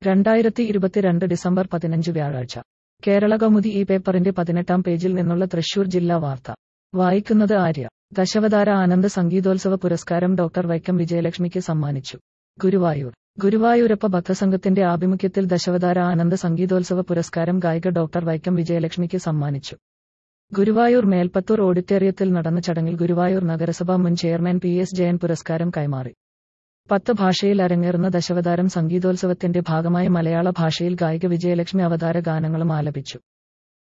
രണ്ടായിരത്തി ഇരുപത്തിരണ്ട് ഡിസംബർ പതിനഞ്ച് വ്യാഴാഴ്ച കേരള കൗമുദി ഈ പേപ്പറിന്റെ പതിനെട്ടാം പേജിൽ നിന്നുള്ള തൃശൂർ ജില്ലാ വാർത്ത വായിക്കുന്നത് ആര്യ ദശവതാര ആനന്ദ സംഗീതോത്സവ പുരസ്കാരം ഡോക്ടർ വൈക്കം വിജയലക്ഷ്മിക്ക് സമ്മാനിച്ചു ഗുരുവായൂർ ഗുരുവായൂരപ്പ ഭക്തസംഘത്തിന്റെ ആഭിമുഖ്യത്തിൽ ദശവതാര ആനന്ദ സംഗീതോത്സവ പുരസ്കാരം ഗായിക ഡോക്ടർ വൈക്കം വിജയലക്ഷ്മിക്ക് സമ്മാനിച്ചു ഗുരുവായൂർ മേൽപ്പത്തൂർ ഓഡിറ്റോറിയത്തിൽ നടന്ന ചടങ്ങിൽ ഗുരുവായൂർ നഗരസഭ മുൻ ചെയർമാൻ പി എസ് ജയൻ പുരസ്കാരം കൈമാറി പത്ത് ഭാഷയിൽ അരങ്ങേറുന്ന ദശവതാരം സംഗീതോത്സവത്തിന്റെ ഭാഗമായി മലയാള ഭാഷയിൽ ഗായിക വിജയലക്ഷ്മി അവതാര ഗാനങ്ങളും ആലപിച്ചു